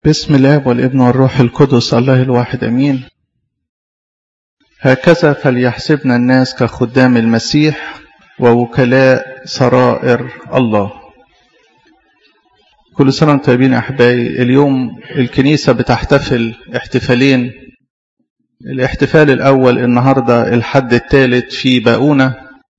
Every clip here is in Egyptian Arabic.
بسم الله والابن والروح القدس الله الواحد امين هكذا فليحسبنا الناس كخدام المسيح ووكلاء سرائر الله كل سنه وانتم طيبين احبائي اليوم الكنيسه بتحتفل احتفالين الاحتفال الاول النهارده الحد الثالث في باؤونه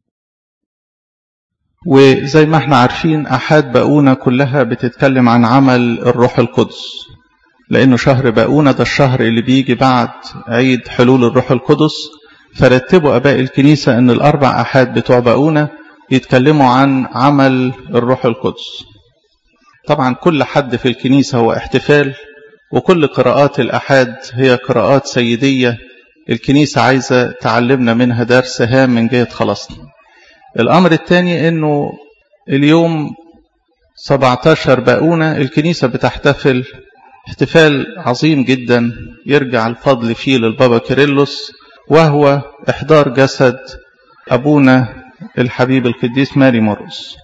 وزي ما احنا عارفين احاد باؤونه كلها بتتكلم عن عمل الروح القدس لانه شهر باؤونه ده الشهر اللي بيجي بعد عيد حلول الروح القدس فرتبوا اباء الكنيسه ان الاربع احاد بتوع باؤونه يتكلموا عن عمل الروح القدس طبعا كل حد في الكنيسه هو احتفال وكل قراءات الاحاد هي قراءات سيديه الكنيسه عايزه تعلمنا منها درس هام من جهه خلاصنا الأمر الثاني أنه اليوم 17 باؤونة الكنيسة بتحتفل احتفال عظيم جدا يرجع الفضل فيه للبابا كيرلس وهو إحضار جسد أبونا الحبيب القديس ماري مرقس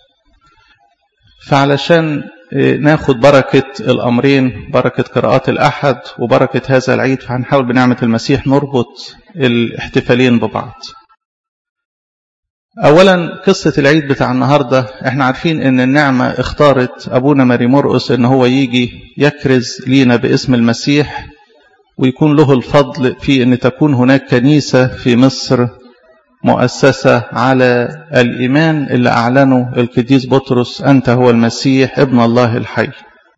فعلشان ناخد بركة الأمرين بركة قراءات الأحد وبركة هذا العيد فهنحاول بنعمة المسيح نربط الاحتفالين ببعض اولا قصة العيد بتاع النهاردة احنا عارفين ان النعمة اختارت ابونا ماري مرقس ان هو يجي يكرز لينا باسم المسيح ويكون له الفضل في ان تكون هناك كنيسة في مصر مؤسسة على الايمان اللي اعلنه القديس بطرس انت هو المسيح ابن الله الحي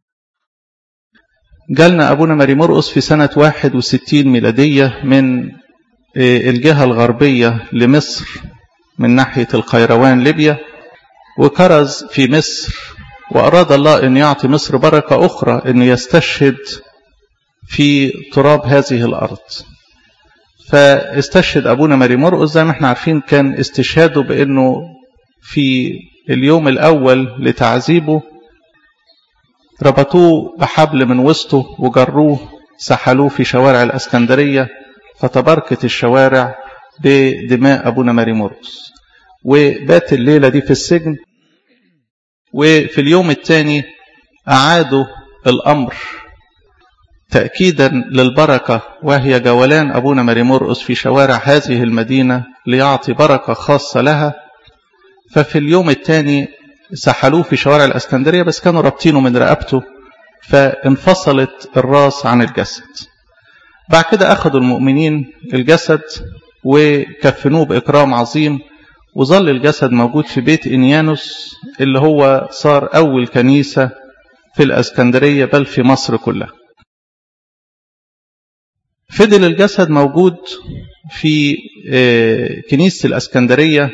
جالنا ابونا ماري مرقس في سنة 61 ميلادية من الجهة الغربية لمصر من ناحية القيروان ليبيا وكرز في مصر وأراد الله أن يعطي مصر بركة أخرى أن يستشهد في تراب هذه الأرض فاستشهد أبونا ماري مرقس زي ما احنا عارفين كان استشهاده بأنه في اليوم الأول لتعذيبه ربطوه بحبل من وسطه وجروه سحلوه في شوارع الأسكندرية فتبركت الشوارع بدماء أبونا ماري مرقس وبات الليلة دي في السجن وفي اليوم الثاني أعادوا الأمر تأكيدا للبركة وهي جولان أبونا ماري مرقس في شوارع هذه المدينة ليعطي بركة خاصة لها ففي اليوم الثاني سحلوه في شوارع الأسكندرية بس كانوا رابطينه من رقبته فانفصلت الراس عن الجسد بعد كده أخذوا المؤمنين الجسد وكفنوه بإكرام عظيم وظل الجسد موجود في بيت إنيانوس اللي هو صار أول كنيسة في الأسكندرية بل في مصر كلها فضل الجسد موجود في كنيسة الأسكندرية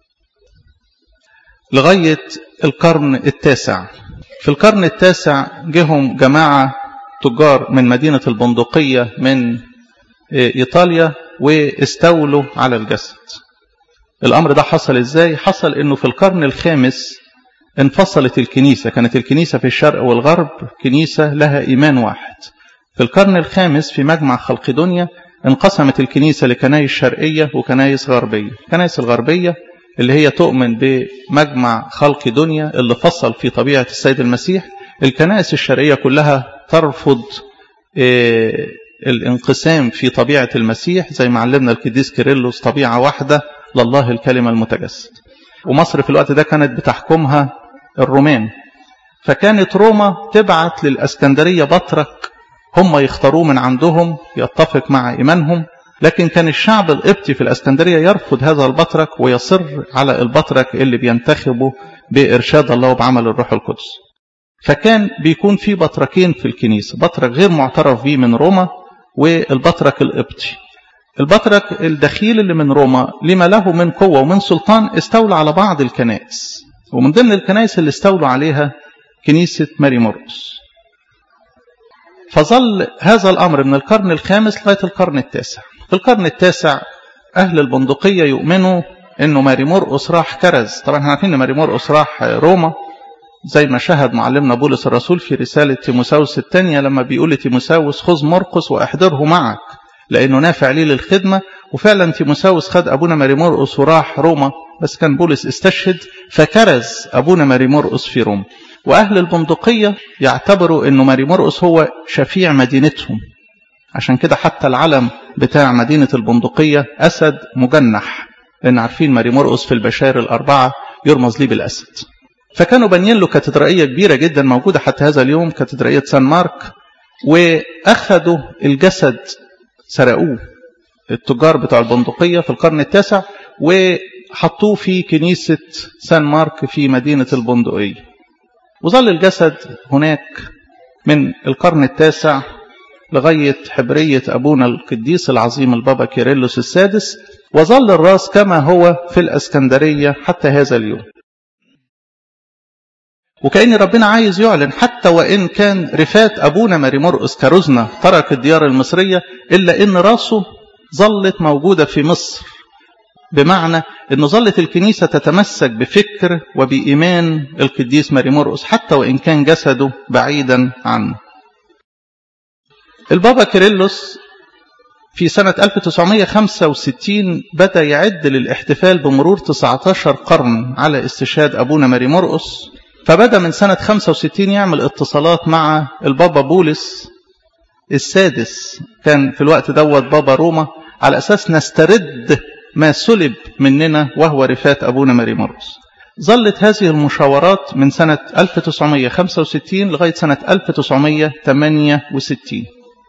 لغاية القرن التاسع في القرن التاسع جهم جماعة تجار من مدينة البندقية من إيطاليا واستولوا على الجسد الأمر ده حصل إزاي؟ حصل إنه في القرن الخامس انفصلت الكنيسة كانت الكنيسة في الشرق والغرب كنيسة لها إيمان واحد في القرن الخامس في مجمع خلقدونيا انقسمت الكنيسة لكنايس شرقية وكنايس غربية الكنايس الغربية اللي هي تؤمن بمجمع خلق دنيا اللي فصل في طبيعة السيد المسيح الكنائس الشرقية كلها ترفض إيه الانقسام في طبيعة المسيح زي ما علمنا القديس كيرلس طبيعة واحدة لله الكلمة المتجسد ومصر في الوقت ده كانت بتحكمها الرومان فكانت روما تبعت للأسكندرية بطرك هم يختاروه من عندهم يتفق مع إيمانهم لكن كان الشعب القبطي في الأسكندرية يرفض هذا البطرك ويصر على البطرك اللي بينتخبه بإرشاد الله وبعمل الروح القدس فكان بيكون في بطركين في الكنيسة بطرك غير معترف به من روما والبطرك القبطي البطرك الدخيل اللي من روما لما له من قوة ومن سلطان استولى على بعض الكنائس ومن ضمن الكنائس اللي استولوا عليها كنيسة ماري مرقس فظل هذا الأمر من القرن الخامس لغاية القرن التاسع في القرن التاسع أهل البندقية يؤمنوا أنه ماري مرقس راح كرز طبعا احنا عارفين أن ماري مرقس راح روما زي ما شهد معلمنا بولس الرسول في رسالة تيموساوس الثانية لما بيقول لتيموساوس خذ مرقس واحضره معك لأنه نافع ليه للخدمة وفعلا تيموساوس خد أبونا ماري مرقس وراح روما بس كان بولس استشهد فكرز أبونا ماري مرقس في روما وأهل البندقية يعتبروا أنه ماري مرقس هو شفيع مدينتهم عشان كده حتى العلم بتاع مدينة البندقية أسد مجنح لأن عارفين ماري مرقس في البشائر الأربعة يرمز ليه بالأسد فكانوا بانيين له كاتدرائية كبيرة جدا موجودة حتى هذا اليوم كاتدرائية سان مارك وأخذوا الجسد سرقوه التجار بتوع البندقية في القرن التاسع وحطوه في كنيسة سان مارك في مدينة البندقية وظل الجسد هناك من القرن التاسع لغاية حبرية أبونا القديس العظيم البابا كيرلس السادس وظل الراس كما هو في الأسكندرية حتى هذا اليوم وكأن ربنا عايز يعلن حتى وإن كان رفات أبونا ماري مرقس كرزنا ترك الديار المصرية إلا إن راسه ظلت موجودة في مصر بمعنى أن ظلت الكنيسة تتمسك بفكر وبإيمان القديس ماري مرقس حتى وإن كان جسده بعيدا عنه البابا كيرلس في سنة 1965 بدأ يعد للاحتفال بمرور 19 قرن على استشهاد أبونا ماري مرقس فبدأ من سنة 65 يعمل اتصالات مع البابا بولس السادس كان في الوقت دوت بابا روما على أساس نسترد ما سلب مننا وهو رفات أبونا ماري مرقس ظلت هذه المشاورات من سنة 1965 لغاية سنة 1968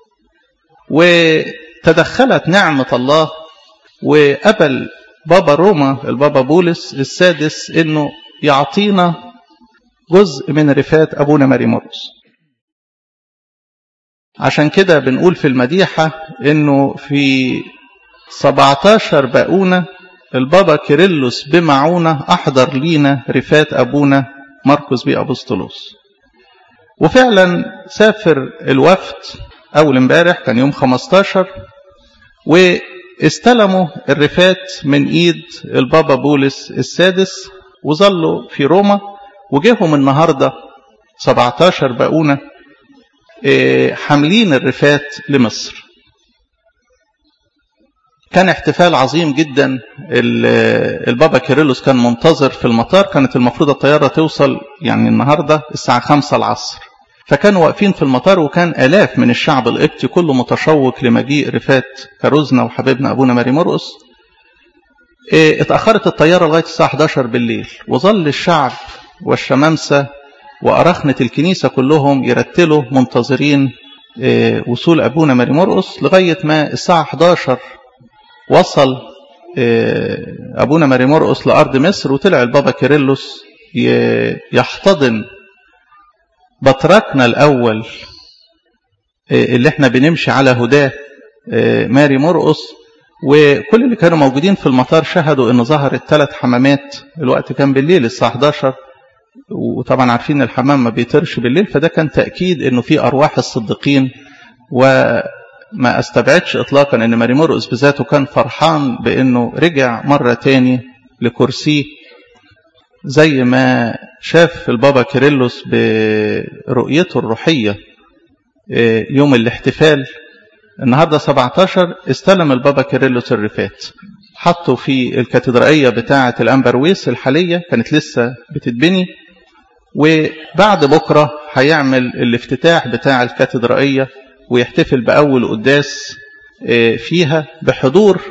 وتدخلت نعمة الله وقبل بابا روما البابا بولس السادس انه يعطينا جزء من رفات ابونا ماري مرقس عشان كده بنقول في المديحة انه في 17 باقونة البابا كيرلس بمعونة احضر لينا رفات ابونا مرقس بي ابسطلوس وفعلا سافر الوفد أول امبارح كان يوم 15 واستلموا الرفات من إيد البابا بولس السادس وظلوا في روما وجيهم النهاردة 17 باقونة حاملين الرفات لمصر كان احتفال عظيم جدا البابا كيرلس كان منتظر في المطار كانت المفروض الطيارة توصل يعني النهاردة الساعة 5 العصر فكانوا واقفين في المطار وكان آلاف من الشعب القبطي كله متشوق لمجيء رفات كاروزنا وحبيبنا أبونا ماري مرقس اتأخرت الطيارة لغاية الساعة 11 بالليل وظل الشعب والشمامسة وأرخنة الكنيسة كلهم يرتلوا منتظرين وصول أبونا ماري مرقس لغاية ما الساعة 11 وصل أبونا ماري مرقس لأرض مصر وطلع البابا كيرلس يحتضن بطركنا الأول اللي احنا بنمشي على هداه ماري مرقس وكل اللي كانوا موجودين في المطار شهدوا ان ظهرت ثلاث حمامات الوقت كان بالليل الساعة 11 وطبعا عارفين الحمام ما بيطيرش بالليل فده كان تأكيد انه في أرواح الصديقين وما استبعدش اطلاقا ان ماري مرقس بذاته كان فرحان بانه رجع مرة تاني لكرسيه زي ما شاف البابا كيرلس برؤيته الروحية يوم الاحتفال النهاردة 17 استلم البابا كيرلس الرفات حطوا في الكاتدرائية بتاعة الأنبرويس الحالية كانت لسه بتتبني وبعد بكرة هيعمل الافتتاح بتاع الكاتدرائية ويحتفل بأول قداس فيها بحضور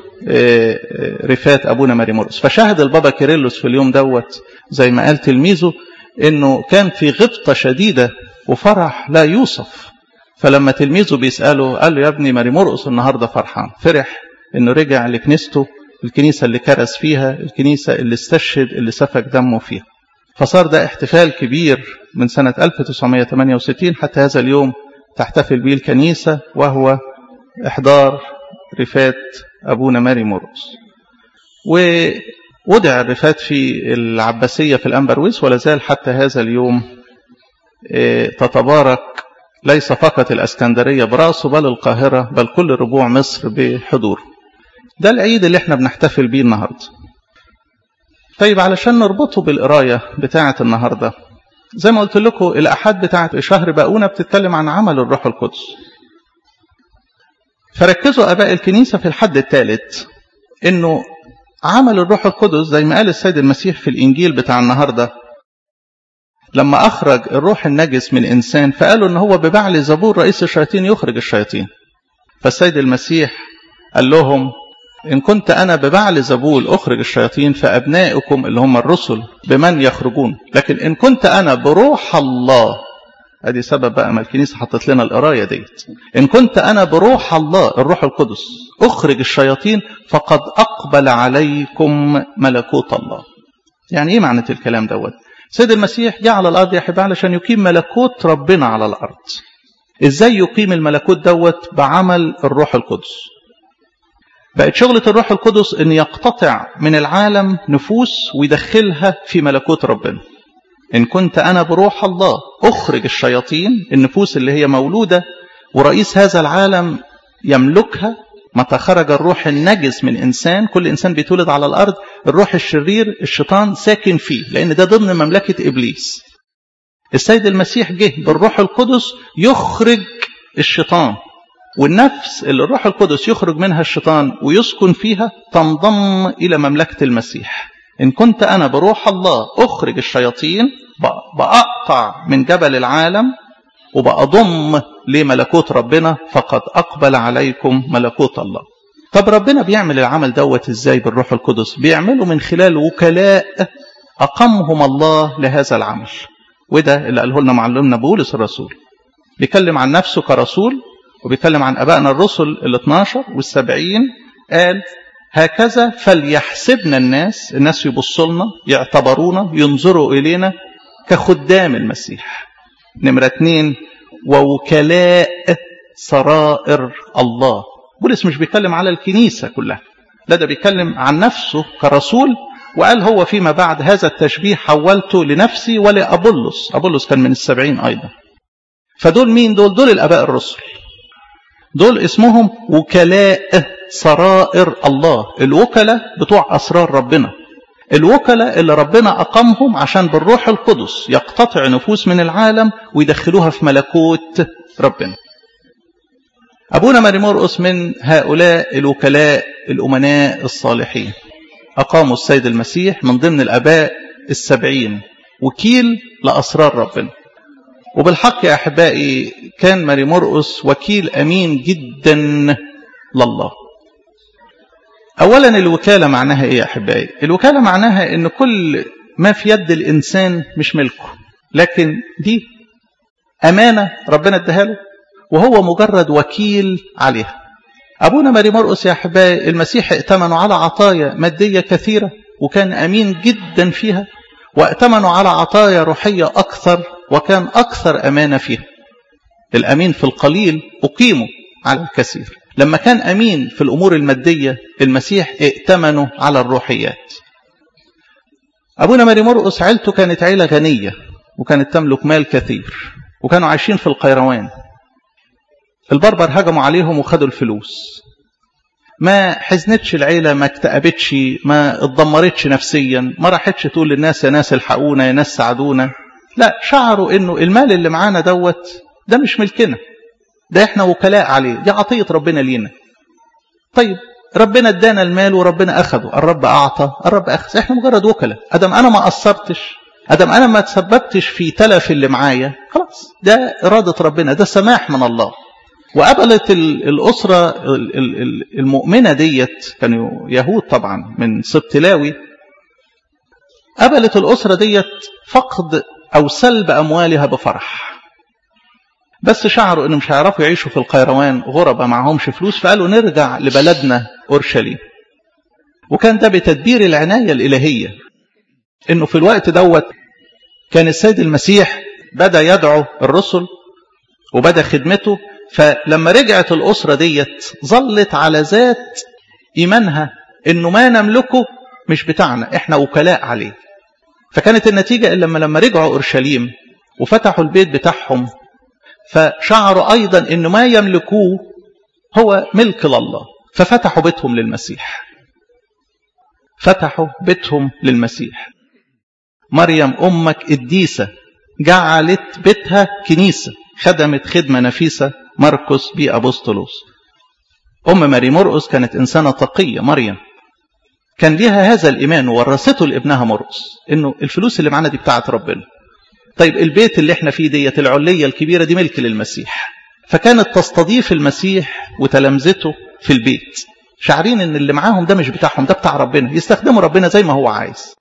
رفات أبونا ماري مرقس فشاهد البابا كيرلس في اليوم دوت زي ما قال تلميذه انه كان في غبطة شديدة وفرح لا يوصف فلما تلميذه بيسأله قال له يا ابني ماري مرقس النهاردة فرحان فرح انه رجع لكنيسته الكنيسة اللي كرس فيها الكنيسة اللي استشهد اللي سفك دمه فيها فصار ده احتفال كبير من سنة 1968 حتى هذا اليوم تحتفل به الكنيسة وهو إحضار رفات أبونا ماري مرقس ووضع الرفات في العباسية في الأنبرويس ولا زال حتى هذا اليوم تتبارك ليس فقط الأسكندرية برأسه بل القاهرة بل كل ربوع مصر بحضوره ده العيد اللي احنا بنحتفل بيه النهاردة طيب علشان نربطه بالقراية بتاعة النهاردة زي ما قلت لكم الأحد بتاعة شهر باقونة بتتكلم عن عمل الروح القدس فركزوا أباء الكنيسة في الحد الثالث إنه عمل الروح القدس زي ما قال السيد المسيح في الإنجيل بتاع النهاردة لما أخرج الروح النجس من إنسان فقالوا إن هو ببعل زبور رئيس الشياطين يخرج الشياطين فالسيد المسيح قال لهم إن كنت أنا ببعل زبول أخرج الشياطين فأبنائكم اللي هم الرسل بمن يخرجون لكن إن كنت أنا بروح الله ادي سبب بقى ما الكنيسه حطت لنا القرايه ديت ان كنت انا بروح الله الروح القدس اخرج الشياطين فقد اقبل عليكم ملكوت الله يعني ايه معنى الكلام دوت سيد المسيح جه على الارض يا حبايبي علشان يقيم ملكوت ربنا على الارض ازاي يقيم الملكوت دوت بعمل الروح القدس بقت شغلة الروح القدس ان يقتطع من العالم نفوس ويدخلها في ملكوت ربنا إن كنت أنا بروح الله أخرج الشياطين النفوس اللي هي مولودة ورئيس هذا العالم يملكها متى خرج الروح النجس من إنسان كل إنسان بيتولد على الأرض الروح الشرير الشيطان ساكن فيه لأن ده ضمن مملكة إبليس السيد المسيح جه بالروح القدس يخرج الشيطان والنفس اللي الروح القدس يخرج منها الشيطان ويسكن فيها تنضم إلى مملكة المسيح إن كنت أنا بروح الله أخرج الشياطين بأقطع من جبل العالم وبأضم لملكوت ربنا فقد أقبل عليكم ملكوت الله طب ربنا بيعمل العمل دوت ازاي بالروح القدس بيعمله من خلال وكلاء أقامهم الله لهذا العمل وده اللي قاله لنا معلمنا بولس الرسول بيتكلم عن نفسه كرسول وبيتكلم عن أبائنا الرسل ال 12 والسبعين قال هكذا فليحسبنا الناس الناس يبصوا لنا يعتبرونا ينظروا إلينا كخدام المسيح نمرة اتنين ووكلاء سرائر الله بولس مش بيتكلم على الكنيسة كلها لا ده بيتكلم عن نفسه كرسول وقال هو فيما بعد هذا التشبيه حولته لنفسي ولأبولس أبولس كان من السبعين أيضا فدول مين دول دول الأباء الرسل دول اسمهم وكلاء سرائر الله الوكلاء بتوع أسرار ربنا الوكلاء اللي ربنا أقامهم عشان بالروح القدس يقتطع نفوس من العالم ويدخلوها في ملكوت ربنا أبونا ماري مرقس من هؤلاء الوكلاء الأمناء الصالحين أقاموا السيد المسيح من ضمن الأباء السبعين وكيل لأسرار ربنا وبالحق يا أحبائي كان ماري مرقس وكيل أمين جدا لله أولا الوكالة معناها إيه يا أحبائي الوكالة معناها أن كل ما في يد الإنسان مش ملكه لكن دي أمانة ربنا اداها له وهو مجرد وكيل عليها أبونا ماري مرقس يا أحبائي المسيح ائتمنوا على عطايا مادية كثيرة وكان أمين جدا فيها وائتمنوا على عطايا روحية أكثر وكان أكثر أمانة فيها الأمين في القليل أقيمه على الكثير لما كان أمين في الأمور المادية المسيح ائتمنوا على الروحيات أبونا ماري مرقس عيلته كانت عيلة غنية وكانت تملك مال كثير وكانوا عايشين في القيروان البربر هجموا عليهم وخدوا الفلوس ما حزنتش العيلة ما اكتئبتش ما اتدمرتش نفسيا ما راحتش تقول للناس يا ناس الحقونا يا ناس ساعدونا لا شعروا انه المال اللي معانا دوت ده مش ملكنا ده احنا وكلاء عليه دي عطية ربنا لينا طيب ربنا ادانا المال وربنا اخده الرب اعطى الرب اخذ احنا مجرد وكلاء ادم انا ما قصرتش ادم انا ما تسببتش في تلف اللي معايا خلاص ده اراده ربنا ده سماح من الله وقبلت الاسره المؤمنه ديت كانوا يهود طبعا من سبط لاوي قبلت الاسره ديت فقد او سلب اموالها بفرح بس شعروا انه مش هيعرفوا يعيشوا في القيروان غربة معهمش فلوس فقالوا نرجع لبلدنا اورشليم وكان ده بتدبير العناية الإلهية انه في الوقت دوت كان السيد المسيح بدأ يدعو الرسل وبدأ خدمته فلما رجعت الأسرة ديت ظلت على ذات إيمانها انه ما نملكه مش بتاعنا احنا وكلاء عليه فكانت النتيجة إلا لما لما رجعوا أورشليم وفتحوا البيت بتاعهم فشعروا أيضا أن ما يملكوه هو ملك لله ففتحوا بيتهم للمسيح فتحوا بيتهم للمسيح مريم أمك الديسة جعلت بيتها كنيسة خدمت خدمة نفيسة مرقس بي أبسطلوس أم ماري مرقس كانت إنسانة تقية مريم كان ليها هذا الإيمان وورثته لابنها مرقس إنه الفلوس اللي معانا دي بتاعت ربنا طيب البيت اللي احنا فيه ديت العلية الكبيرة دي ملك للمسيح فكانت تستضيف المسيح وتلامذته في البيت شعرين ان اللي معاهم ده مش بتاعهم ده بتاع ربنا يستخدموا ربنا زي ما هو عايز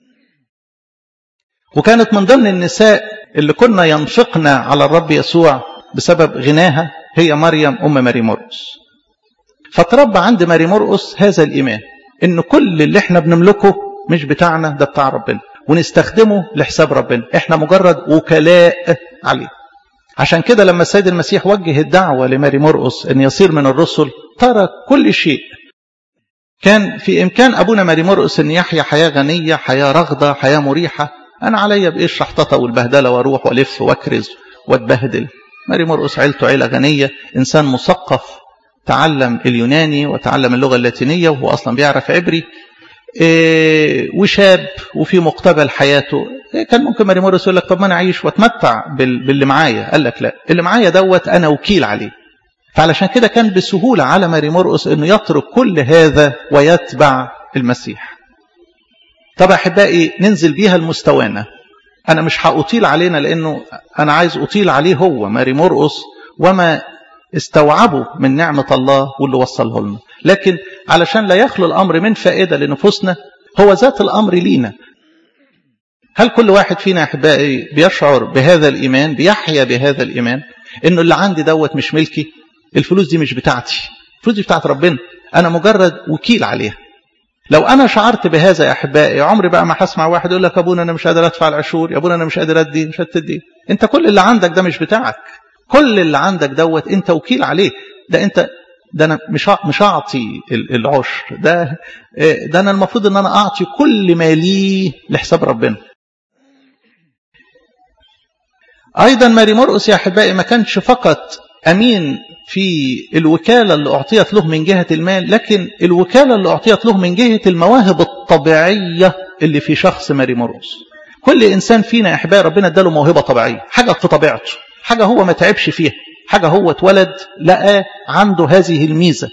وكانت من ضمن النساء اللي كنا ينفقنا على الرب يسوع بسبب غناها هي مريم أم ماري مرقس فتربى عند ماري مرقس هذا الإيمان إن كل اللي احنا بنملكه مش بتاعنا ده بتاع ربنا ونستخدمه لحساب ربنا احنا مجرد وكلاء عليه عشان كده لما السيد المسيح وجه الدعوة لماري مرقس أن يصير من الرسل ترك كل شيء كان في إمكان أبونا ماري مرقس أن يحيا حياة غنية حياة رغدة حياة مريحة أنا عليا بإيه الشحططة والبهدلة وأروح وألف وأكرز وأتبهدل ماري مرقس عيلته عيلة غنية إنسان مثقف تعلم اليوناني وتعلم اللغة اللاتينية وهو أصلا بيعرف عبري إيه وشاب وفي مقتبل حياته إيه كان ممكن ماري مرقس يقول لك طب ما أنا أعيش وأتمتع باللي معايا قال لك لا اللي معايا دوت أنا وكيل عليه فعلشان كده كان بسهولة على ماري مرقس أنه يترك كل هذا ويتبع المسيح طب أحبائي ننزل بيها لمستوانا أنا مش هأطيل علينا لأنه أنا عايز أطيل عليه هو ماري مرقس وما استوعبوا من نعمة الله واللي وصله لنا لكن علشان لا يخلو الأمر من فائدة لنفوسنا هو ذات الأمر لينا هل كل واحد فينا أحبائي بيشعر بهذا الإيمان بيحيا بهذا الإيمان إنه اللي عندي دوت مش ملكي الفلوس دي مش بتاعتي الفلوس دي بتاعت ربنا أنا مجرد وكيل عليها لو أنا شعرت بهذا يا أحبائي عمري بقى ما هسمع واحد يقول لك أبونا أنا مش قادر أدفع العشور يا أبونا أنا مش قادر أدي مش هتدي أنت كل اللي عندك ده مش بتاعك كل اللي عندك دوت أنت وكيل عليه ده أنت ده أنا مش مش أعطي العشر ده ده أنا المفروض إن أنا أعطي كل ما لي لحساب ربنا أيضا ماري مرقس يا أحبائي ما كانش فقط أمين في الوكالة اللي أعطيت له من جهة المال لكن الوكالة اللي أعطيت له من جهة المواهب الطبيعية اللي في شخص ماري مرقس كل إنسان فينا يا أحبائي ربنا اداله موهبة طبيعية حاجة في طبيعته حاجة هو ما تعبش فيها حاجة هو اتولد لقى عنده هذه الميزة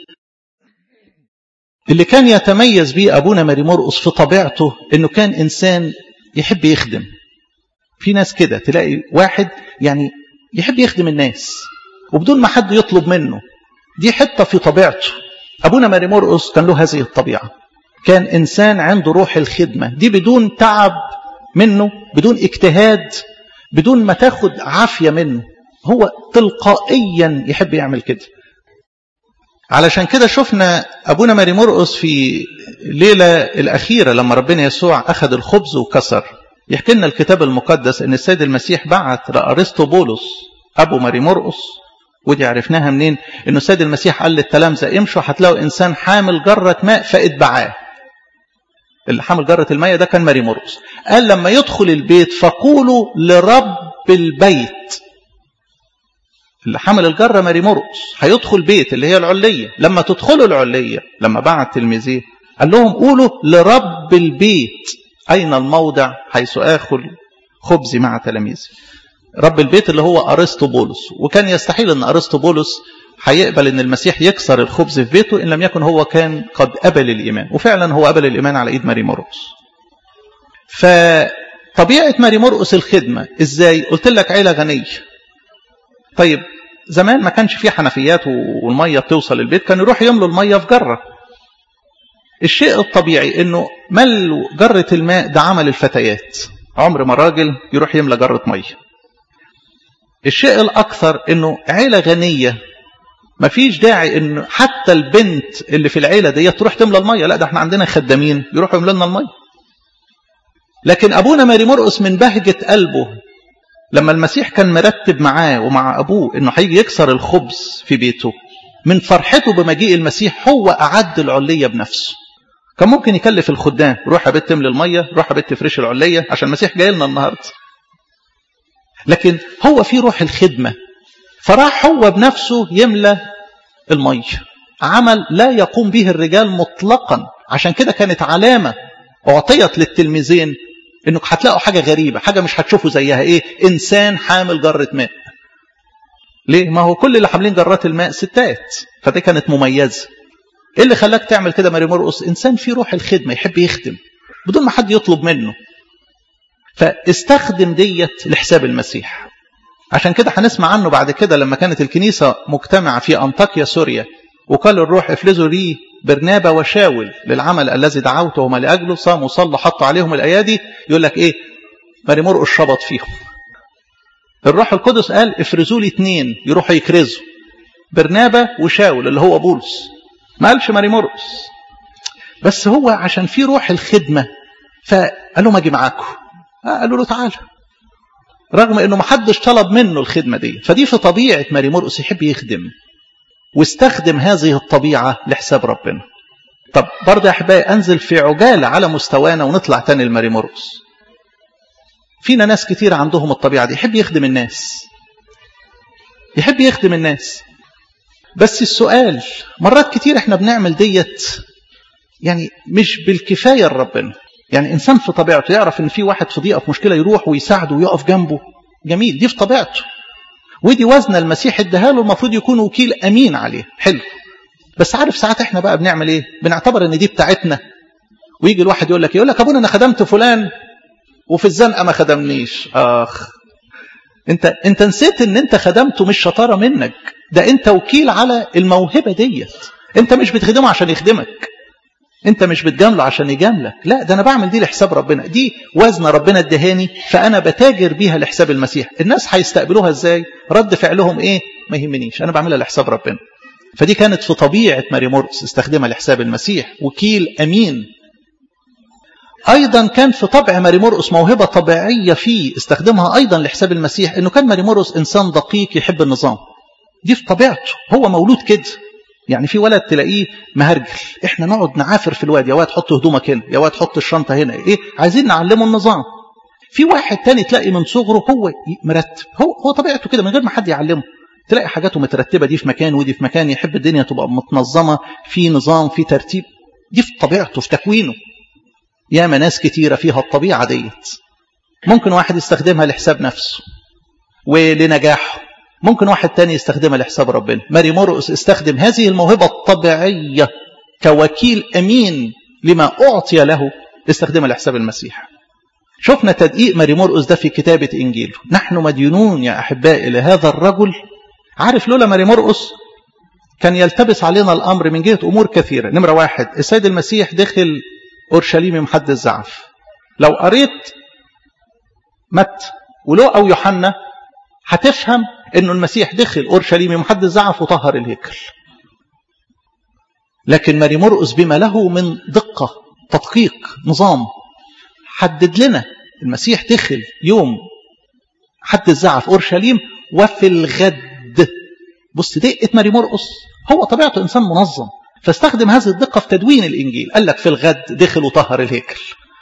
اللي كان يتميز بيه أبونا ماري مرقس في طبيعته إنه كان إنسان يحب يخدم في ناس كده تلاقي واحد يعني يحب يخدم الناس وبدون ما حد يطلب منه دي حتة في طبيعته أبونا ماري مرقس كان له هذه الطبيعة كان إنسان عنده روح الخدمة دي بدون تعب منه بدون اجتهاد بدون ما تاخد عافية منه هو تلقائيا يحب يعمل كده علشان كده شفنا أبونا ماري مرقس في الليلة الأخيرة لما ربنا يسوع أخذ الخبز وكسر يحكي لنا الكتاب المقدس أن السيد المسيح بعت لأرسطو بولس أبو ماري مرقس ودي عرفناها منين انه السيد المسيح قال للتلامذه امشوا هتلاقوا انسان حامل جره ماء فاتبعاه اللي حامل جره الماء ده كان ماري مرقس قال لما يدخل البيت فقولوا لرب البيت اللي حامل الجره ماري مرقس هيدخل بيت اللي هي العليه لما تدخلوا العليه لما بعت تلميذيه قال لهم قولوا لرب البيت اين الموضع حيث اخذ خبزي مع تلاميذي رب البيت اللي هو أرسطو بولس وكان يستحيل أن أرسطو بولس هيقبل أن المسيح يكسر الخبز في بيته إن لم يكن هو كان قد قبل الإيمان وفعلا هو قبل الإيمان على إيد ماري مرقس فطبيعة ماري مرقس الخدمة إزاي قلت لك عيلة غنية طيب زمان ما كانش فيه حنفيات والمية بتوصل البيت كان يروح يملوا المية في جرة الشيء الطبيعي انه ملوا جرة الماء ده عمل الفتيات عمر ما راجل يروح يملى جرة مية الشيء الأكثر أنه عيلة غنية مفيش داعي أنه حتى البنت اللي في العيلة دي تروح تملى المية لا ده احنا عندنا خدامين يروحوا يملوا لنا المية لكن أبونا ماري مرقس من بهجة قلبه لما المسيح كان مرتب معاه ومع أبوه أنه هيجي يكسر الخبز في بيته من فرحته بمجيء المسيح هو أعد العلية بنفسه كان ممكن يكلف الخدام روح يا بنت تملي المية روح يا بنت تفرش العلية عشان المسيح جاي لنا النهارده لكن هو في روح الخدمة فراح هو بنفسه يملى المية عمل لا يقوم به الرجال مطلقا عشان كده كانت علامة أعطيت للتلميذين انك هتلاقوا حاجة غريبة حاجة مش هتشوفوا زيها ايه انسان حامل جرة ماء ليه ما هو كل اللي حاملين جرات الماء ستات فدي كانت مميزة ايه اللي خلاك تعمل كده ماري مرقس انسان فيه روح الخدمة يحب يخدم بدون ما حد يطلب منه فاستخدم ديت لحساب المسيح عشان كده هنسمع عنه بعد كده لما كانت الكنيسة مجتمعة في أنطاكيا سوريا وقال الروح افلزوا لي برنابا وشاول للعمل الذي دعوتهم لأجله صاموا صلوا حطوا عليهم الأيادي يقول لك إيه ماري مرقس شبط فيهم الروح القدس قال افرزوا لي اثنين يروحوا يكرزوا برنابا وشاول اللي هو بولس ما قالش ماري مرقس بس هو عشان في روح الخدمة فقال لهم اجي معاكم قالوا له تعالى رغم انه ما حدش طلب منه الخدمة دي فدي في طبيعة ماري مرقس يحب يخدم واستخدم هذه الطبيعة لحساب ربنا طب برضه يا احبائي انزل في عجالة على مستوانا ونطلع تاني لماري مرقس فينا ناس كتير عندهم الطبيعة دي يحب يخدم الناس يحب يخدم الناس بس السؤال مرات كتير احنا بنعمل ديت يعني مش بالكفاية لربنا يعني إنسان في طبيعته يعرف إن في واحد في ضيقة في مشكلة يروح ويساعده ويقف جنبه جميل دي في طبيعته ودي وزن المسيح اداها له المفروض يكون وكيل أمين عليه حلو بس عارف ساعات احنا بقى بنعمل ايه بنعتبر ان دي بتاعتنا ويجي الواحد يقول لك يقول لك ابونا انا خدمت فلان وفي الزنقه ما خدمنيش اخ انت انت نسيت ان انت خدمته مش شطاره منك ده انت وكيل على الموهبه ديت انت مش بتخدمه عشان يخدمك انت مش بتجامله عشان يجاملك لا ده انا بعمل دي لحساب ربنا دي وزن ربنا ادهاني فانا بتاجر بيها لحساب المسيح الناس هيستقبلوها ازاي رد فعلهم ايه ما يهمنيش انا بعملها لحساب ربنا فدي كانت في طبيعه ماري مورس استخدمها لحساب المسيح وكيل امين ايضا كان في طبع ماري مرقس موهبه طبيعيه فيه استخدمها ايضا لحساب المسيح انه كان ماري مرقس انسان دقيق يحب النظام دي في طبيعته هو مولود كده يعني في ولد تلاقيه مهرجل احنا نقعد نعافر في الواد يا واد حط هدومك هنا يا واد حط الشنطه هنا ايه عايزين نعلمه النظام في واحد تاني تلاقي من صغره هو مرتب هو هو طبيعته كده من غير ما حد يعلمه تلاقي حاجاته مترتبه دي في مكان ودي في مكان يحب الدنيا تبقى متنظمه في نظام في ترتيب دي في طبيعته في تكوينه ياما ناس كتيرة فيها الطبيعة ديت ممكن واحد يستخدمها لحساب نفسه ولنجاحه ممكن واحد تاني يستخدمها لحساب ربنا ماري مرقس استخدم هذه الموهبة الطبيعية كوكيل أمين لما أعطي له استخدمها لحساب المسيح شفنا تدقيق ماري مرقس ده في كتابة إنجيله نحن مديونون يا أحبائي لهذا الرجل عارف لولا ماري مرقس كان يلتبس علينا الأمر من جهة أمور كثيرة نمرة واحد السيد المسيح دخل أورشليم محد الزعف لو قريت مت ولو أو يوحنا هتفهم أنه المسيح دخل أورشليم محد الزعف وطهر الهيكل لكن ماري مرقس بما له من دقة تدقيق نظام حدد لنا المسيح دخل يوم حد الزعف أورشليم وفي الغد بص دقة ماري مرقس هو طبيعته إنسان منظم فاستخدم هذه الدقة في تدوين الإنجيل قال لك في الغد دخل وطهر الهيكل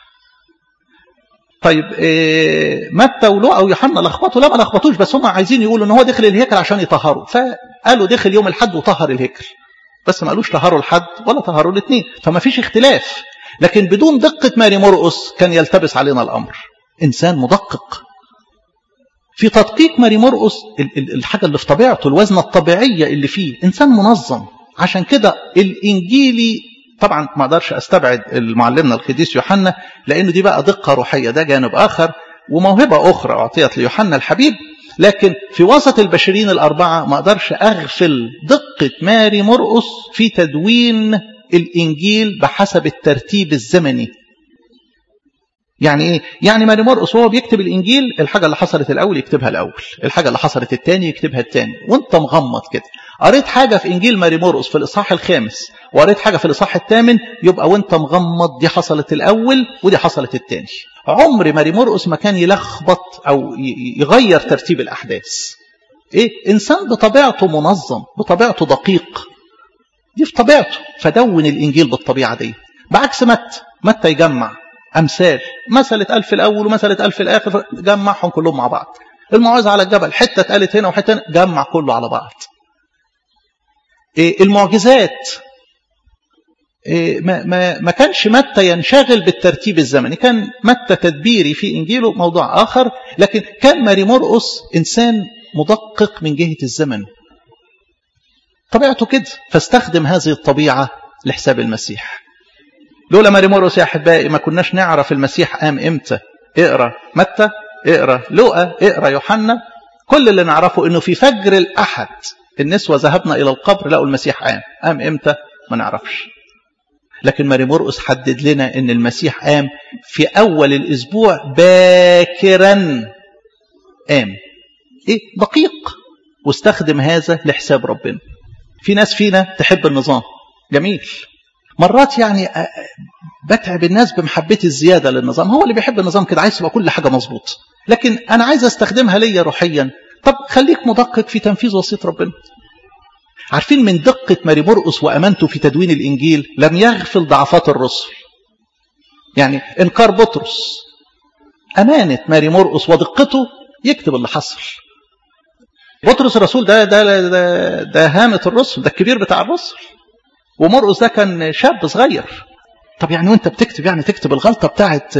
طيب إيه متى ولوقا ويوحنا لخبطوا لا ما لخبطوش بس هم عايزين يقولوا ان هو دخل الهيكل عشان يطهروا فقالوا دخل يوم الحد وطهر الهيكل بس ما قالوش طهروا الحد ولا طهروا الاثنين فما فيش اختلاف لكن بدون دقة ماري مرقس كان يلتبس علينا الأمر إنسان مدقق في تدقيق ماري مرقس الحاجة اللي في طبيعته الوزنة الطبيعية اللي فيه إنسان منظم عشان كده الإنجيلي طبعا ما اقدرش استبعد المعلمنا القديس يوحنا لانه دي بقى دقه روحيه ده جانب اخر وموهبه اخرى اعطيت ليوحنا الحبيب لكن في وسط البشرين الاربعه ما اقدرش اغفل دقه ماري مرقس في تدوين الانجيل بحسب الترتيب الزمني يعني ايه يعني ماري مرقس وهو بيكتب الانجيل الحاجه اللي حصلت الاول يكتبها الاول الحاجه اللي حصلت الثاني يكتبها الثاني وانت مغمض كده قريت حاجه في انجيل ماري مرقس في الاصحاح الخامس وقريت حاجه في الاصحاح الثامن يبقى وانت مغمض دي حصلت الاول ودي حصلت الثاني عمر ماري مرقس ما كان يلخبط او يغير ترتيب الاحداث ايه انسان بطبيعته منظم بطبيعته دقيق دي في طبيعته فدون الانجيل بالطبيعه دي بعكس متى متى يجمع امثال مساله الف في الاول ومساله الف في الاخر جمعهم كلهم مع بعض الموعظه على الجبل حته اتقالت هنا وحته هنا جمع كله على بعض إيه المعجزات إيه ما, ما, ما كانش متى ينشغل بالترتيب الزمني كان متى تدبيري في انجيله موضوع اخر لكن كان ماري مرقس انسان مدقق من جهه الزمن طبيعته كده فاستخدم هذه الطبيعه لحساب المسيح لولا ماري مرقس يا احبائي ما كناش نعرف المسيح قام امتى اقرا متى اقرا لوقا اقرا يوحنا كل اللي نعرفه انه في فجر الاحد النسوه ذهبنا الى القبر لقوا المسيح قام قام امتى ما نعرفش لكن ماري مرقس حدد لنا ان المسيح قام في اول الاسبوع باكرا قام ايه دقيق واستخدم هذا لحساب ربنا في ناس فينا تحب النظام جميل مرات يعني بتعب الناس بمحبتي الزياده للنظام هو اللي بيحب النظام كده عايز تبقى كل حاجه مظبوط لكن انا عايز استخدمها ليا روحيا طب خليك مدقق في تنفيذ وصيه ربنا عارفين من دقة ماري مرقس وأمانته في تدوين الإنجيل لم يغفل ضعفات الرسل يعني إنكار بطرس أمانة ماري مرقس ودقته يكتب اللي حصل بطرس الرسول ده ده ده, ده هامة الرسل ده الكبير بتاع الرسل ومرقس ده كان شاب صغير طب يعني وانت بتكتب يعني تكتب الغلطة بتاعت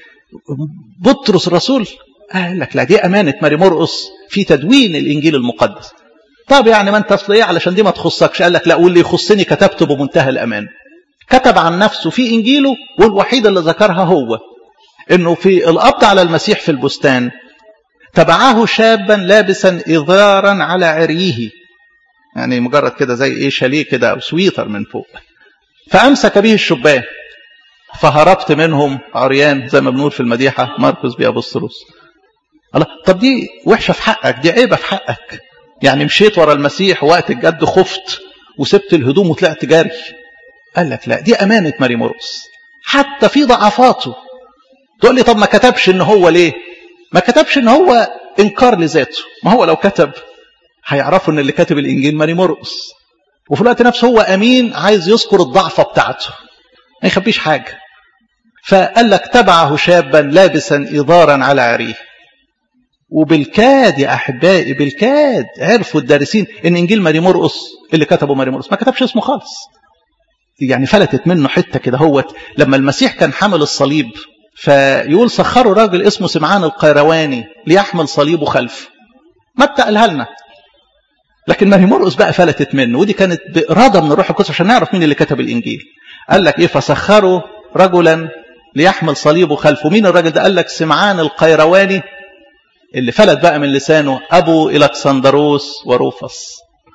بطرس الرسول قال لك لا دي أمانة ماري مرقس في تدوين الإنجيل المقدس طب يعني ما انت اصل ايه علشان دي ما تخصكش قال لك لا واللي يخصني كتبته بمنتهى الامان كتب عن نفسه في انجيله والوحيد اللي ذكرها هو انه في القبض على المسيح في البستان تبعه شابا لابسا اذارا على عريه يعني مجرد كده زي ايه شاليه كده او سويتر من فوق فامسك به الشبان فهربت منهم عريان زي ما بنقول في المديحه ماركوس بيابوستروس الله طب دي وحشه في حقك دي عيبه في حقك يعني مشيت ورا المسيح وقت الجد خفت وسبت الهدوم وطلعت جاري قال لك لا دي أمانة ماري مرقس حتى في ضعفاته تقول لي طب ما كتبش ان هو ليه ما كتبش ان هو انكار لذاته ما هو لو كتب هيعرفوا ان اللي كاتب الانجيل ماري مرقس وفي الوقت نفسه هو امين عايز يذكر الضعفه بتاعته ما يخبيش حاجه فقال لك تبعه شابا لابسا اضارا على عريه وبالكاد يا احبائي بالكاد عرفوا الدارسين ان انجيل ماري مرقس اللي كتبه ماري مرقس ما كتبش اسمه خالص يعني فلتت منه حته كده هوت لما المسيح كان حامل الصليب فيقول سخروا راجل اسمه سمعان القيرواني ليحمل صليبه خلفه متى قالها لنا لكن ماري مرقس بقى فلتت منه ودي كانت باراده من الروح القدس عشان نعرف مين اللي كتب الانجيل قال لك ايه فسخروا رجلا ليحمل صليبه خلفه مين الراجل ده قال لك سمعان القيرواني اللي فلت بقى من لسانه ابو الكسندروس وروفس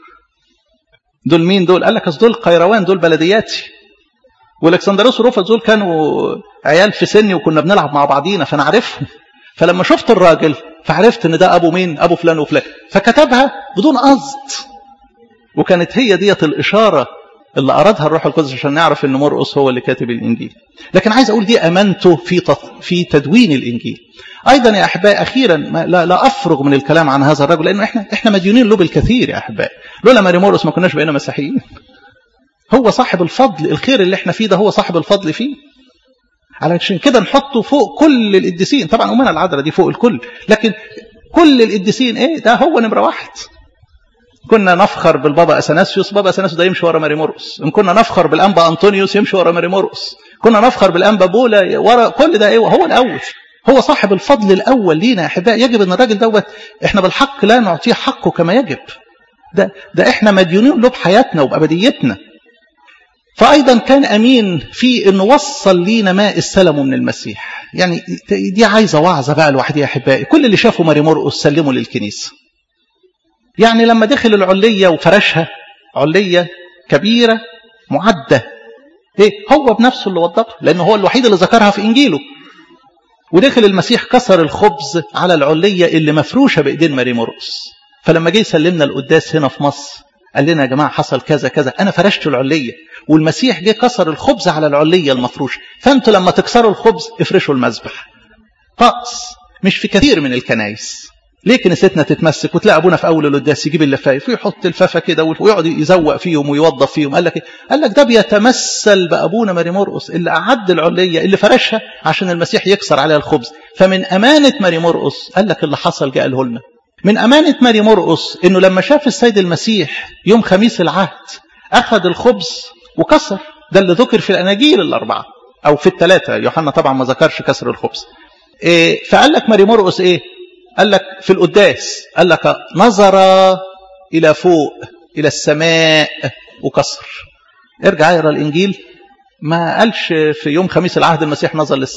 دول مين دول قال لك اصل دول قيروان دول بلدياتي والكسندروس وروفس دول كانوا عيال في سني وكنا بنلعب مع بعضينا فانا عارفهم فلما شفت الراجل فعرفت ان ده ابو مين ابو فلان وفلان فكتبها بدون قصد وكانت هي ديت الاشاره اللي ارادها الروح القدس عشان نعرف ان مرقس هو اللي كاتب الانجيل لكن عايز اقول دي امانته في في تدوين الانجيل ايضا يا احبائي اخيرا لا, لا افرغ من الكلام عن هذا الرجل لانه احنا احنا مديونين له بالكثير يا احبائي لولا ماري مرقس ما كناش بقينا مسيحيين هو صاحب الفضل الخير اللي احنا فيه ده هو صاحب الفضل فيه علشان كده نحطه فوق كل القديسين طبعا امنا العذراء دي فوق الكل لكن كل القديسين ايه ده هو نمره واحد كنا نفخر بالبابا اثناسيوس بابا اثناسيوس ده يمشي ورا ماري مرقس ان كنا نفخر بالانبا انطونيوس يمشي ورا ماري مرقس كنا نفخر بالانبا بولا ورا كل ده ايه هو الاول هو صاحب الفضل الاول لينا يا احبائي يجب ان الراجل دوت احنا بالحق لا نعطيه حقه كما يجب ده ده احنا مديونين له بحياتنا وبابديتنا فايضا كان امين في انه وصل لينا ما استلمه من المسيح يعني دي عايزه وعظه بقى لوحدها يا احبائي كل اللي شافوا ماري مرقس سلموا للكنيسه يعني لما دخل العليه وفرشها عليه كبيره معده ايه هو بنفسه اللي وضبها لانه هو الوحيد اللي ذكرها في انجيله ودخل المسيح كسر الخبز على العليه اللي مفروشه بايدين ماري مرقس فلما جه يسلمنا القداس هنا في مصر قال لنا يا جماعه حصل كذا كذا انا فرشت العليه والمسيح جه كسر الخبز على العليه المفروشه فانتوا لما تكسروا الخبز افرشوا المذبح طقس مش في كثير من الكنايس ليه كنيستنا تتمسك وتلاقي ابونا في اول القداس يجيب اللفايف ويحط الفافه كده ويقعد يزوق فيهم ويوظف فيهم قال لك إيه؟ قال لك ده بيتمثل بابونا ماري مرقس اللي اعد العليه اللي فرشها عشان المسيح يكسر عليها الخبز فمن امانه ماري مرقس قال لك اللي حصل جه قاله لنا من امانه ماري مرقس انه لما شاف السيد المسيح يوم خميس العهد اخذ الخبز وكسر ده اللي ذكر في الاناجيل الاربعه او في الثلاثه يوحنا طبعا ما ذكرش كسر الخبز إيه فقال لك ماري مرقس ايه قال لك في القداس قال لك نظر إلى فوق إلى السماء وكسر ارجع اقرا الإنجيل ما قالش في يوم خميس العهد المسيح نظر للسماء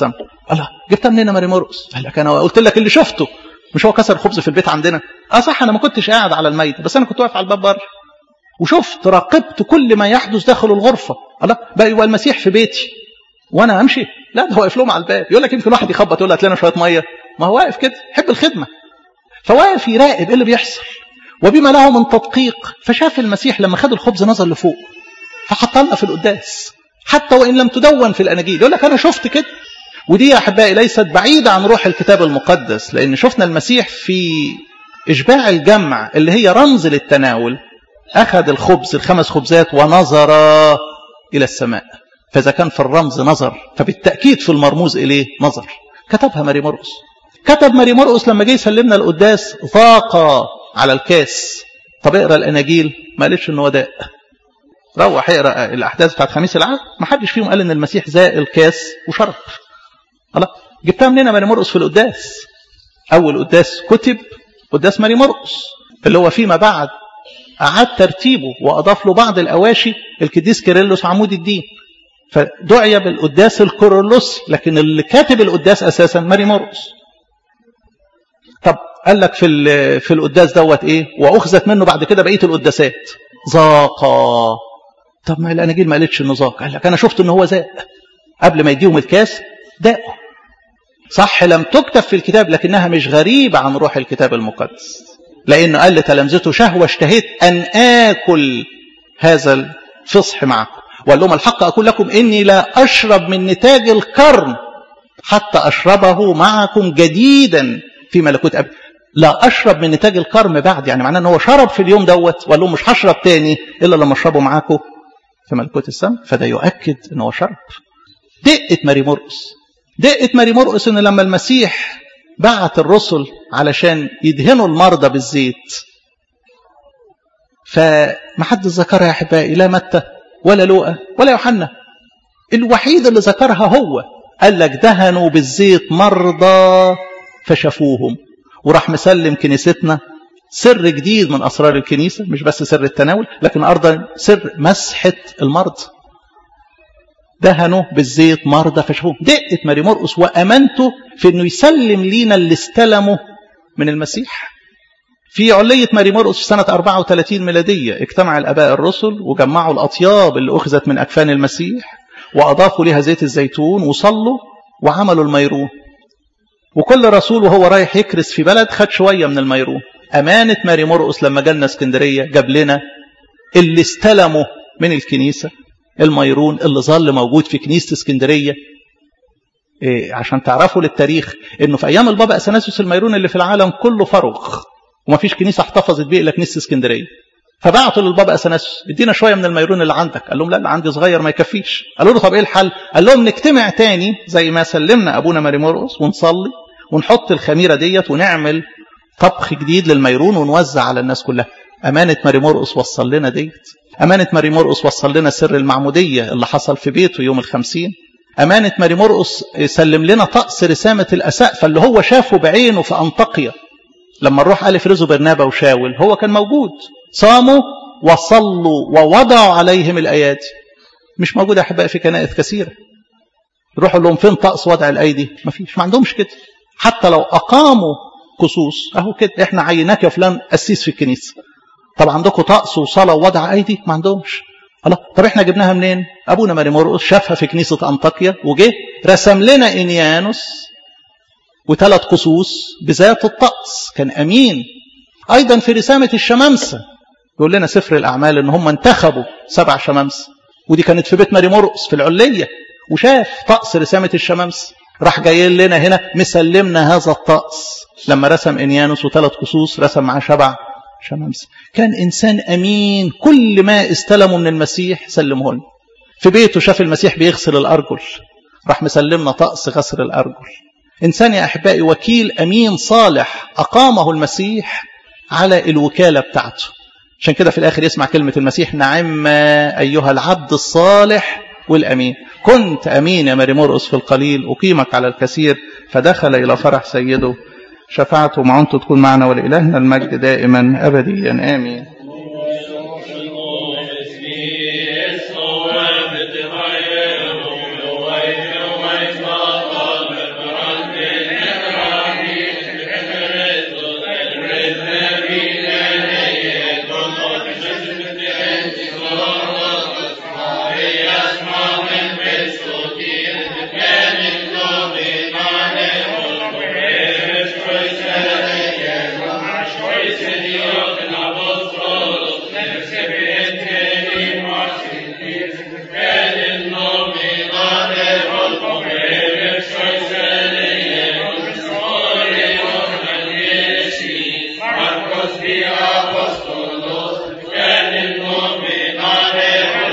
الله جبتها منين يا ماري مرقس قال لك انا قلت لك اللي شفته مش هو كسر الخبز في البيت عندنا اه صح انا ما كنتش قاعد على الميت بس انا كنت واقف على الباب بره وشفت راقبت كل ما يحدث داخل الغرفه الله بقى يبقى المسيح في بيتي وانا امشي لا ده واقف لهم على الباب يقول لك يمكن واحد يخبط يقول هات لنا شويه ميه ما هو واقف كده يحب الخدمه فواقف يراقب ايه اللي بيحصل وبما له من تدقيق فشاف المسيح لما خد الخبز نظر لفوق فحط لنا في القداس حتى وان لم تدون في الاناجيل يقول لك انا شفت كده ودي يا احبائي ليست بعيده عن روح الكتاب المقدس لان شفنا المسيح في اشباع الجمع اللي هي رمز للتناول اخذ الخبز الخمس خبزات ونظر الى السماء فاذا كان في الرمز نظر فبالتاكيد في المرموز اليه نظر كتبها ماري مرقس كتب ماري مرقس لما جه يسلمنا القداس ضاق على الكاس طب اقرا الاناجيل ما قالتش ان هو داء روح اقرا الاحداث بتاعت خميس العهد ما حدش فيهم قال ان المسيح زاق الكاس وشرب الله جبتها منين ماري مرقس في القداس اول قداس كتب قداس ماري مرقس اللي هو فيما بعد اعاد ترتيبه واضاف له بعض الاواشي القديس كيرلس عمود الدين فدعي بالقداس الكورولوسي لكن اللي كاتب القداس اساسا ماري مرقس طب قال لك في في القداس دوت ايه واخذت منه بعد كده بقيه القداسات ذاقا طب ما الاناجيل ما قالتش انه ذاق قال لك انا شفت ان هو ذاق قبل ما يديهم الكاس داقوا صح لم تكتب في الكتاب لكنها مش غريبه عن روح الكتاب المقدس لانه قال لتلامذته شهوه اشتهيت ان اكل هذا الفصح معكم وقال لهم الحق اقول لكم اني لا اشرب من نتاج القرن حتى اشربه معكم جديدا في ملكوت ابي لا اشرب من نتاج الكرم بعد يعني معناه ان هو شرب في اليوم دوت وقال لهم مش هشرب تاني الا لما اشربه معاكم في ملكوت السماء فده يؤكد ان هو شرب دقه ماري مرقس دقه ماري مرقس ان لما المسيح بعت الرسل علشان يدهنوا المرضى بالزيت فما حد ذكرها يا احبائي لا متى ولا لوقا ولا يوحنا الوحيد اللي ذكرها هو قال لك دهنوا بالزيت مرضى فشافوهم وراح مسلم كنيستنا سر جديد من اسرار الكنيسه مش بس سر التناول لكن ايضا سر مسحه المرضى دهنوا بالزيت مرضى فشافوهم دقه ماري مرقس وامانته في انه يسلم لينا اللي استلمه من المسيح في علية ماري مرقس في سنة 34 ميلادية اجتمع الآباء الرسل وجمعوا الأطياب اللي أخذت من أكفان المسيح وأضافوا لها زيت الزيتون وصلوا وعملوا الميرون وكل رسول وهو رايح يكرس في بلد خد شوية من الميرون أمانة ماري مرقس لما جالنا اسكندرية جاب لنا اللي استلموا من الكنيسة الميرون اللي ظل موجود في كنيسة اسكندرية إيه عشان تعرفوا للتاريخ انه في ايام البابا اثناسيوس الميرون اللي في العالم كله فرغ وما فيش كنيسه احتفظت بيه الا كنيسه اسكندريه فبعتوا للبابا اثناسيوس ادينا شويه من الميرون اللي عندك قال لهم لا اللي عندي صغير ما يكفيش قالوا له طب ايه الحل قال لهم نجتمع تاني زي ما سلمنا ابونا ماري مرقس ونصلي ونحط الخميره ديت ونعمل طبخ جديد للميرون ونوزع على الناس كلها امانه ماري مرقس وصل لنا ديت امانه ماري مرقس وصل لنا سر المعموديه اللي حصل في بيته يوم الخمسين امانه ماري مرقس سلم لنا طقس رسامه الاسقف اللي هو شافه بعينه في انطاكيا لما الروح قال افرزوا برنابا وشاول هو كان موجود صاموا وصلوا ووضعوا عليهم الايادي مش موجوده يا احبائي في كنائس كثيره روحوا لهم فين طقس وضع الايدي ما فيش ما عندهمش كده حتى لو اقاموا قصوص اهو كده احنا عيناك يا فلان قسيس في الكنيسه طب عندكم طقس وصلاه ووضع ايدي ما عندهمش الله طب احنا جبناها منين ابونا ماري مرقس شافها في كنيسه انطاكيا وجه رسم لنا انيانوس وثلاث قصوص بذات الطقس كان امين ايضا في رسامه الشمامسه يقول لنا سفر الاعمال ان هم انتخبوا سبع شمامسه ودي كانت في بيت ماري مرقس في العليه وشاف طقس رسامه الشمامسه راح جاي لنا هنا مسلمنا هذا الطقس لما رسم انيانوس وثلاث قصوص رسم معاه سبع شمامسه كان انسان امين كل ما استلمه من المسيح سلمه لنا في بيته شاف المسيح بيغسل الارجل راح مسلمنا طقس غسل الارجل إنسان يا أحبائي وكيل أمين صالح أقامه المسيح على الوكالة بتاعته عشان كده في الآخر يسمع كلمة المسيح نعم أيها العبد الصالح والأمين كنت أمين يا ماري مرقس في القليل أقيمك على الكثير فدخل إلى فرح سيده شفاعته معونته تكون معنا ولإلهنا المجد دائما أبديا آمين